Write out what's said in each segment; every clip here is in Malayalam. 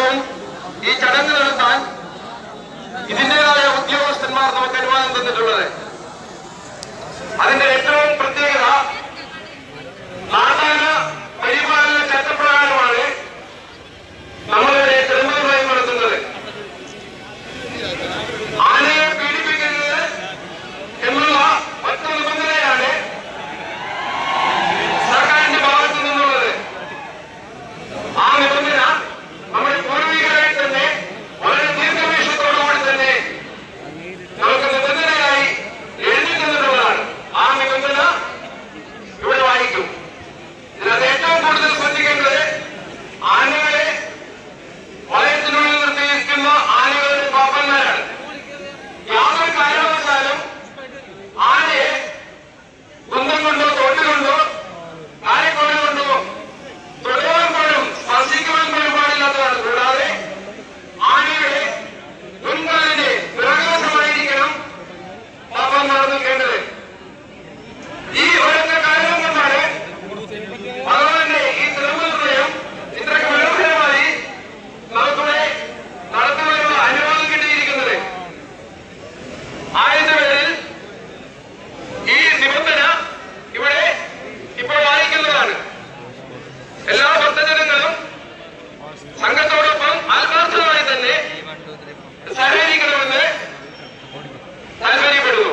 വർഷവും ഈ ചടങ്ങ് നടത്താൻ ഇതിന്റേതായ ഉദ്യോഗസ്ഥന്മാർ നമുക്ക് അനുവാദം തന്നിട്ടുള്ളത് അതിന്റെ ഏറ്റവും പ്രത്യേകത ആദാന പരിപാലന ചട്ടപ്രകാരമാണ് നമ്മളിവിടെ തിരുമലമായി നടത്തുന്നത് ആനയെ പീഡിപ്പിക്കരുത് എന്നുള്ള ഒറ്റ നിബന്ധനയാണ് സർക്കാരിന്റെ ഭാഗത്തു നിന്നുള്ളത് ആ നിബന്ധന നമ്മുടെ പൂർവികരായി തന്നെ വളരെ ദീർഘവീക്ഷത്തോടുകൂടി തന്നെ നമുക്ക് നിബന്ധനയായി എഴുതി തന്നിട്ടുള്ളതാണ് ആ നിബന്ധന ഇവിടെ വായിക്കും ഇതിനകത്ത് ഏറ്റവും കൂടുതൽ ശ്രദ്ധിക്കേണ്ടത് ആനകളെ വലയത്തിനുള്ളിൽ നിർത്തിയിരിക്കുന്ന ആനകളുടെ പാപ്പന്മാരാണ് യാതൊരു കാരണവശാലും ആനയെ കുന്തം കൊണ്ടോ തോട്ടുകൊണ്ടോ കായക്കോഴ കൊണ്ടോ തൊടുവാൻ പോലും സ്പർശിക്കുവാൻ പോലും പാടില്ലാത്തതാണ് കൂടാതെ ആനയുടെ മുൻകാലിന് പിറകുവശമായിരിക്കണം പാപ്പന്മാർ നിൽക്കേണ്ടത് ഈ ഒരൊറ്റ കാരണം കൊണ്ടാണ് ഭഗവാന്റെ ഈ തിരുമുദ്രയും ഇത്രയ്ക്ക് മനോഹരമായി നമുക്കിവിടെ നടത്തുവാനുള്ള അനുവാദം കിട്ടിയിരിക്കുന്നത് ആയതിന്റെ പേരിൽ ഈ നിബന്ധന ഇവിടെ ഇപ്പോൾ വായിക്കുന്നതാണ് എല്ലാ ഭക്തജനങ്ങളും സംഘത്തോടൊപ്പം ആത്മാർത്ഥമായി തന്നെ സഹകരിക്കണമെന്ന് താല്പര്യപ്പെടുന്നു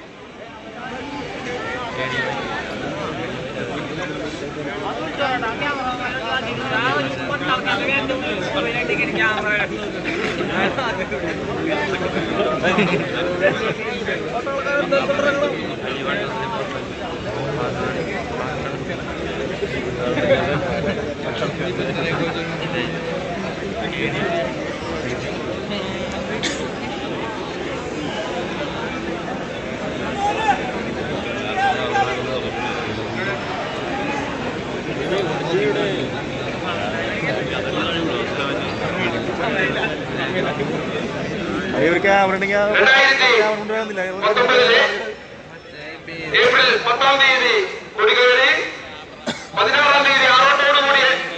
ഇവർക്ക് അവരുണ്ടെങ്കിൽ രണ്ടായിരത്തി കൊണ്ടുവരുന്നില്ല പത്തൊമ്പതിലെ ഏപ്രിൽ പത്താം തീയതി കൊടികേറി പതിനാറാം തീയതി ആറോട്ടോടുകൂടി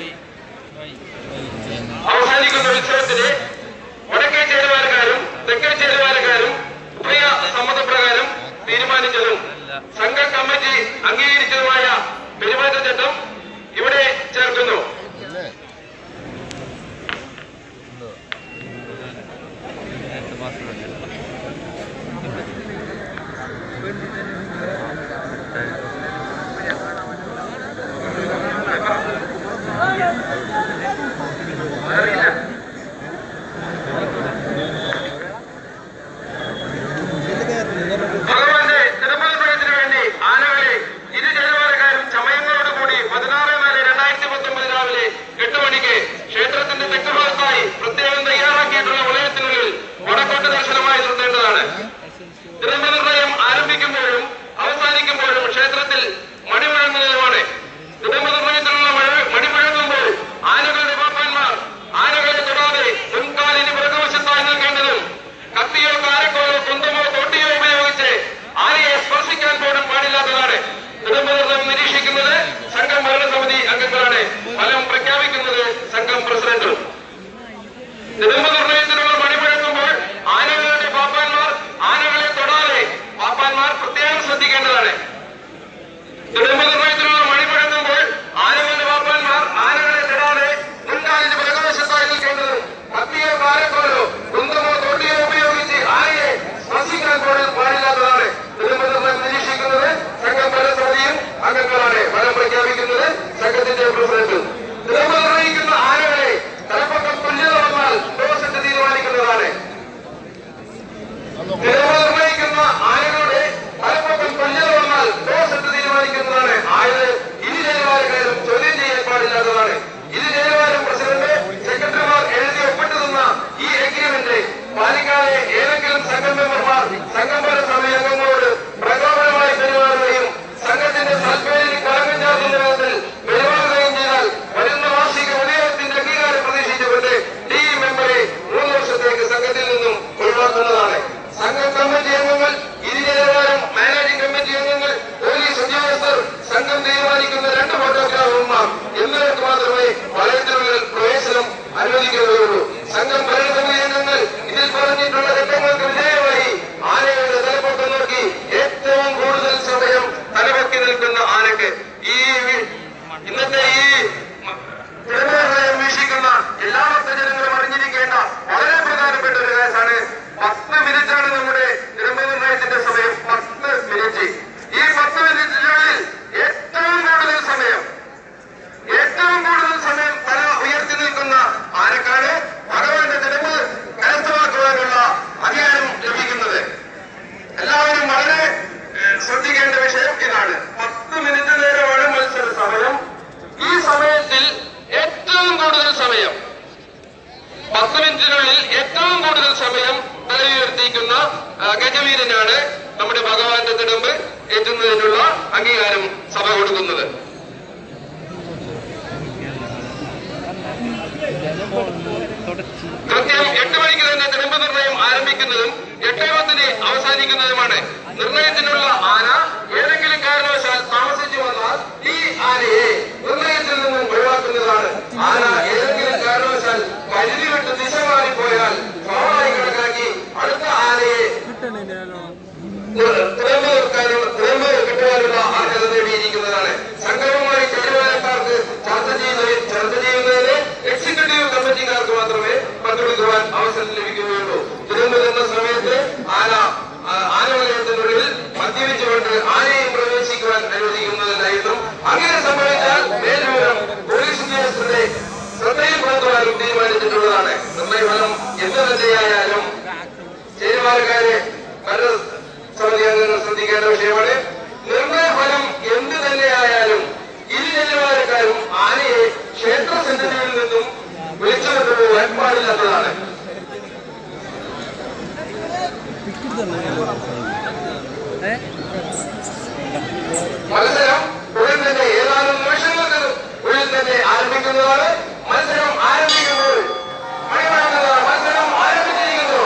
അവസാനിക്കുന്ന ഉത്സവത്തിന് വടക്കേ ചേരുവാരക്കാരും തെക്കേ ചേരുവാരക്കാരും ഉഭയ സമ്മതപ്രകാരം തീരുമാനിച്ചതും സംഘ കമ്മിറ്റി അംഗീകരിച്ചതുമായ പെരുമാറ്റച്ചട്ടം ഇവിടെ ചേർക്കുന്നു ഭഗവാന്റെ തിരുമലപ്പുഴത്തിന് വേണ്ടി ആനകളെ ഇരു ജനവാരക്കാരും ചമയങ്ങളോടുകൂടി പതിനാറ് നാല് രണ്ടായിരത്തി പത്തൊമ്പത് രാവിലെ എട്ട് മണിക്ക് ക്ഷേത്രത്തിന്റെ തെക്ക് ഭാഗത്തായി പ്രത്യേകം തയ്യാറാക്കിയിട്ടുള്ള വലയത്തിനുള്ളിൽ വടക്കോട്ട് ദർശനമായി നിർത്തേണ്ടതാണ് തിരുമലനിർണയം ആരംഭിക്കുമ്പോഴും അവസാനിക്കുമ്പോഴും ക്ഷേത്രത്തിൽ മണി മുഴങ്ങുന്നതുമാണ് തിരുമലനിർണയത്തിലുള്ള മണി മുഴങ്ങുമ്പോൾ ആനകളുടെ പാപ്പാന്മാർ ആനകളെ തൊടാതെ മുൻകാലിന് പുറകുവശത്തായി നിൽക്കേണ്ടതും കത്തിയോ കാരക്കോയോ കുന്തമോ തോട്ടിയോ ഉപയോഗിച്ച് ആനയെ സ്പർശിക്കാൻ പോലും പാടില്ലാത്തതാണ് തിരുമലം നിരീക്ഷിക്കുന്നത് സംഘം ഭരണസമിതി അംഗങ്ങളാണ് ഫലം പ്രഖ്യാപിക്കുന്നത് സംഘം പ്രസിഡന്റും തിരുമല സമയം പത്ത് മിനിറ്റിനുള്ളിൽ ഏറ്റവും കൂടുതൽ സമയം തല ഉയർത്തിക്കുന്ന ആ, ഗജവീരനാണ് നമ്മുടെ ഭഗവാന്റെ തിടമ്പ് ഏറ്റുന്നതിനുള്ള അംഗീകാരം സഭ കൊടുക്കുന്നത് കൃത്യം എട്ട് മണിക്ക് തന്നെ തിടമ്പ് നിർണയം ആരംഭിക്കുന്നതും എട്ടേ പത്തിന് അവസാനിക്കുന്നതുമാണ് നിർണയത്തിനുള്ള ആന ഏതെങ്കിലും കാരണവശാൽ താമസിച്ചു വന്നാൽ ഈ ആനയെ നിർണയത്തിൽ നിന്നും ഒഴിവാക്കുന്നതാണ് ആന ഏതെങ്കിലും കാരണവശാൽ കരുതി വിട്ട് ദിശ മാറിപ്പോയാൽ പാവമായി കണക്കാക്കി അടുത്ത ആനയെ തിരമ്പ് നിർത്താനുള്ള തിരമ്പ് കിട്ടുവാനുള്ള അർഹത നേടിയിരിക്കുന്നതാണ് സംഘവുമായി ചുറ്റുപാലക്കാർക്ക് ചർച്ച ചെയ്യുന്നതിന് ചർച്ച ചെയ്യുന്നതിന് എക്സിക്യൂട്ടീവ് കമ്മിറ്റിക്കാർക്ക് മാത്രമേ പങ്കെടുക്കുവാൻ അവസരം ലഭിക്കുകയുള്ളൂ തിരമ്പ് എന്ന സമയത്ത് ആന ആ, ആനവലയത്തിനുള്ളിൽ മദ്യപിച്ചുകൊണ്ട് ആനയും പ്രവേശിക്കുവാൻ അനുവദിക്കുന്നതിനായിട്ടും അങ്ങനെ സംഭവിച്ചാൽ മേൽവിവരം പോലീസ് ഉദ്യോഗസ്ഥരുടെ ശ്രദ്ധയിൽപ്പെടുത്തുവാനും തീരുമാനിച്ചിട്ടുള്ളതാണ് നിർണയഫലം എന്ത് തന്നെയായാലും ചേരുമാനക്കാരെ ഭരണ സമിതി അംഗങ്ങൾ ശ്രദ്ധിക്കേണ്ട വിഷയമാണ് നിർണയ ഫലം എന്ത് തന്നെയായാലും ഇരു ചെല്ലുമാനക്കാരും ആനയെ ക്ഷേത്ര സന്നിധിയിൽ നിന്നും വിളിച്ചുകൊണ്ടുപോകാൻ പാടില്ലാത്തതാണ് മത്സരം ഉടൻ തന്നെ ഏതാനും നിമിഷങ്ങൾക്ക് ഉള്ളിൽ തന്നെ ആരംഭിക്കുന്നതാണ് മത്സരം ആരംഭിക്കുമ്പോൾ മണിമുഴങ്ങുന്നതാണ് മത്സരം ആരംഭിച്ചിരിക്കുന്നു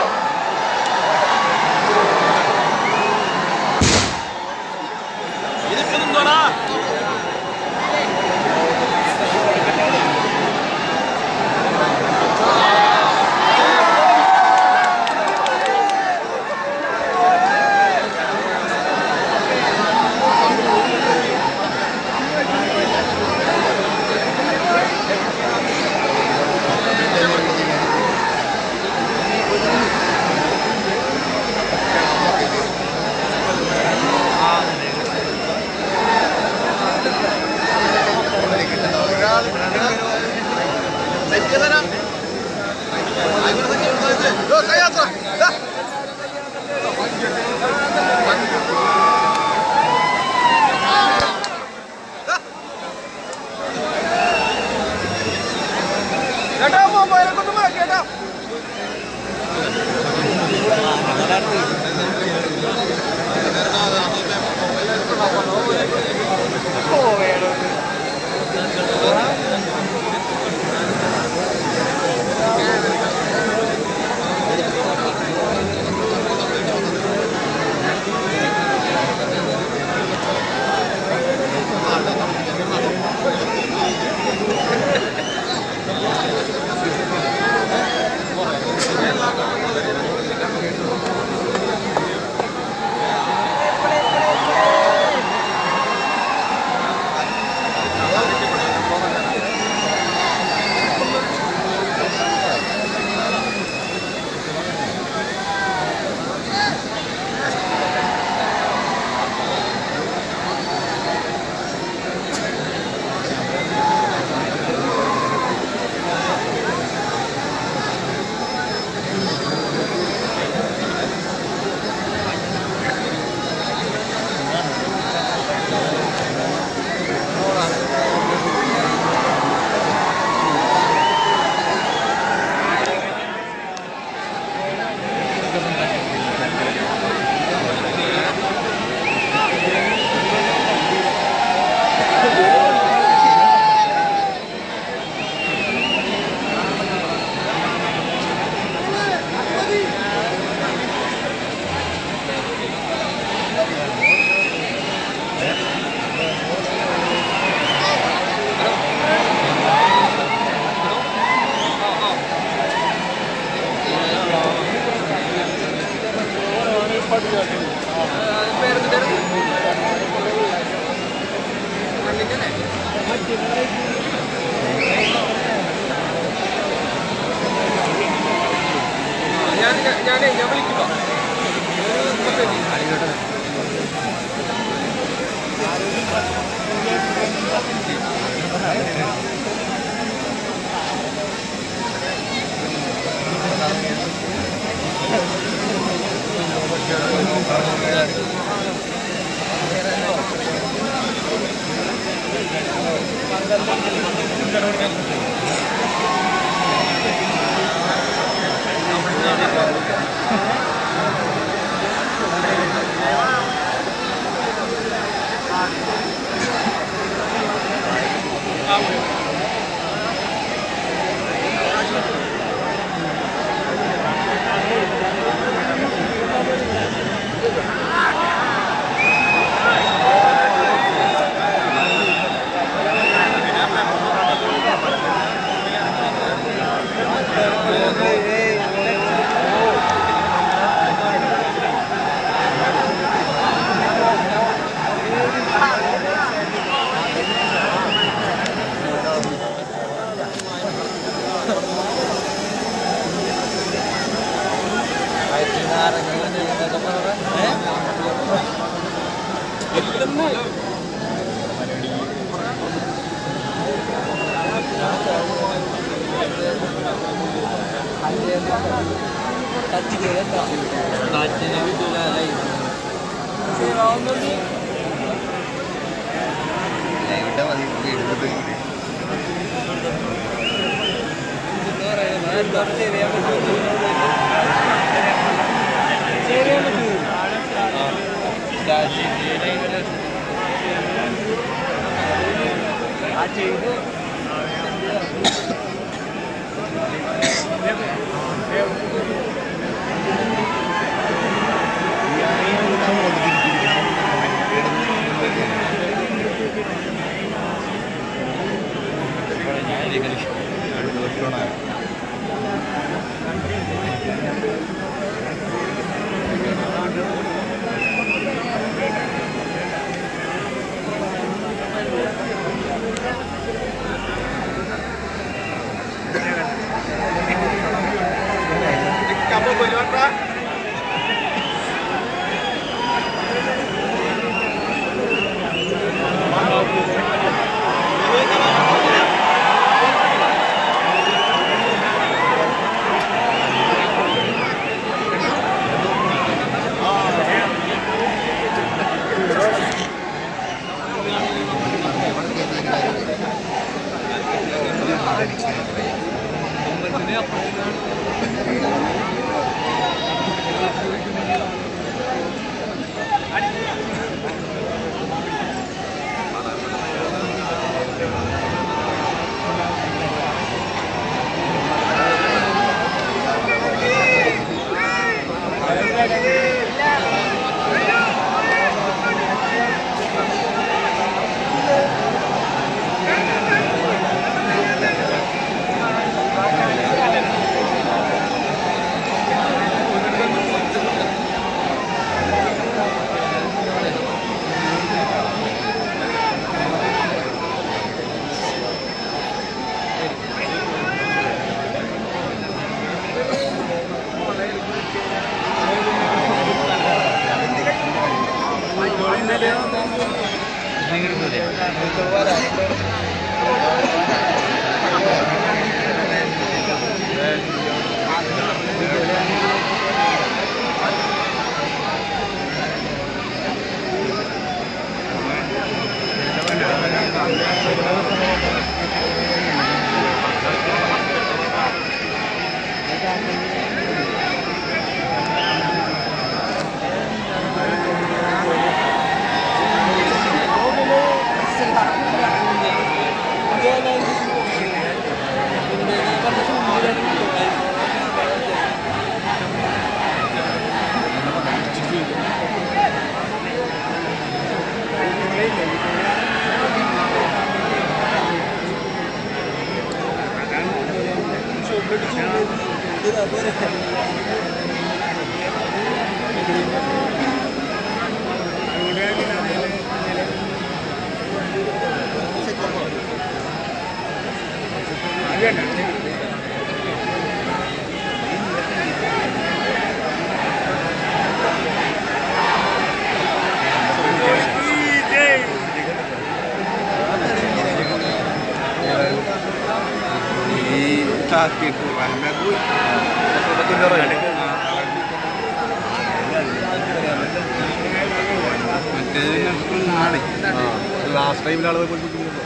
ലാസ്റ്റ് ടൈമിൽ ആളുകൾ പോയി ബുദ്ധിമുട്ടുണ്ടോ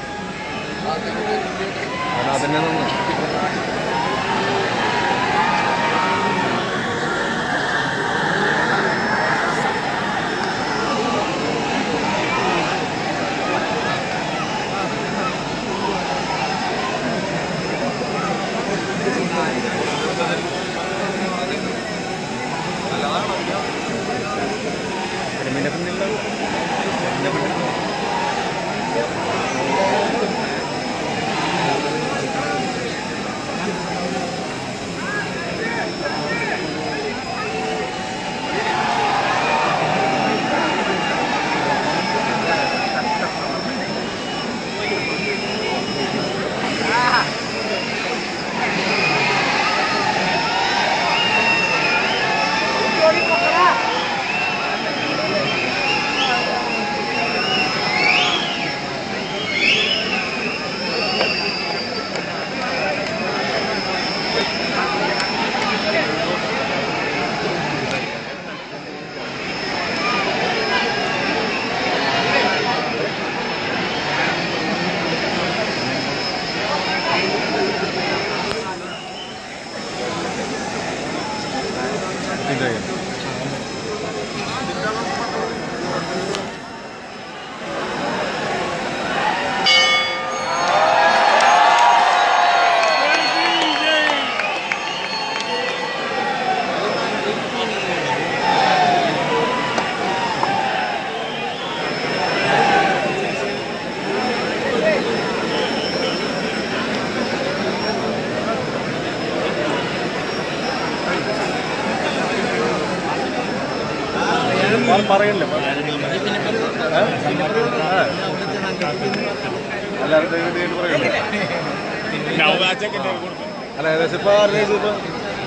അതന്നെ നന്നു ലേറ്റായി പറയല്ലേ എല്ലാവരും പറയല്ലേ അല്ല ഏകദേശം ഇപ്പൊ ആറ് വയസ്സ് ഇപ്പൊ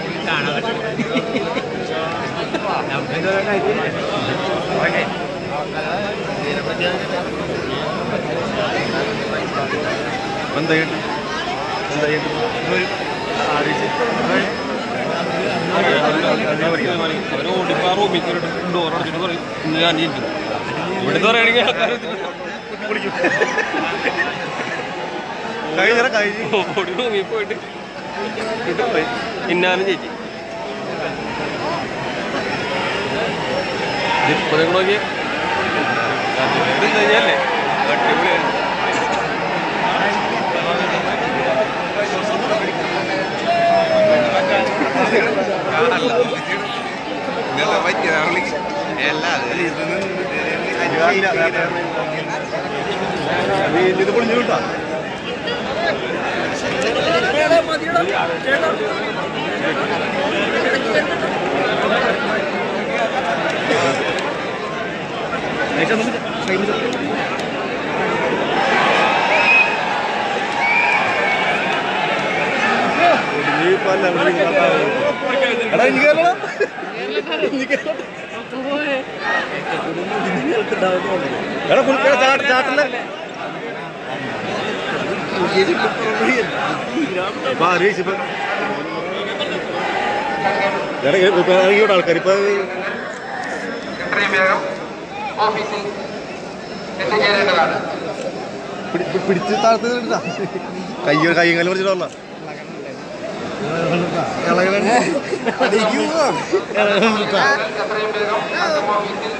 എന്തായിട്ട് എന്തായിട്ട് അവര് ഓടിപ്പോ റൂമിൽ കയറിയിട്ട് ഡോർ അടച്ചിട്ട് പറയും ഇന്ന് ഞാൻ ഇരിക്കും ഇവിടുന്ന് പറയുകയാണെങ്കിൽ ആൾക്കാർ കഴിഞ്ഞ കഴിഞ്ഞു ഓടി റൂമിൽ പോയിട്ട് ഇന്നാലും ചേച്ചി ഇപ്പൊ നിങ്ങൾ നോക്കിയേ ഇത് കഴിഞ്ഞല്ലേ അടിപൊളിയാണ് ഇത് പൊളിഞ്ഞു കിട്ടാ എടാ എനിക്ക് കേരള എടാ കുളിക്കട ചാട്ട ചാട്ടല്ലേ ഇറങ്ങിയോട് ആൾക്കാർ ഇപ്പൊ എത്രയും വേഗം ഓഫീസിൽ എത്തിച്ചേരേണ്ടതാണ് പിടിച്ച് താഴ്ത്തി കൈ കൈ കാലം പിടിച്ചിട്ടല്ല എത്രയും വേഗം കസ്റ്റം ഓഫീസിൽ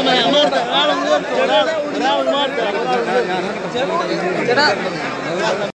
ചേട്ടാ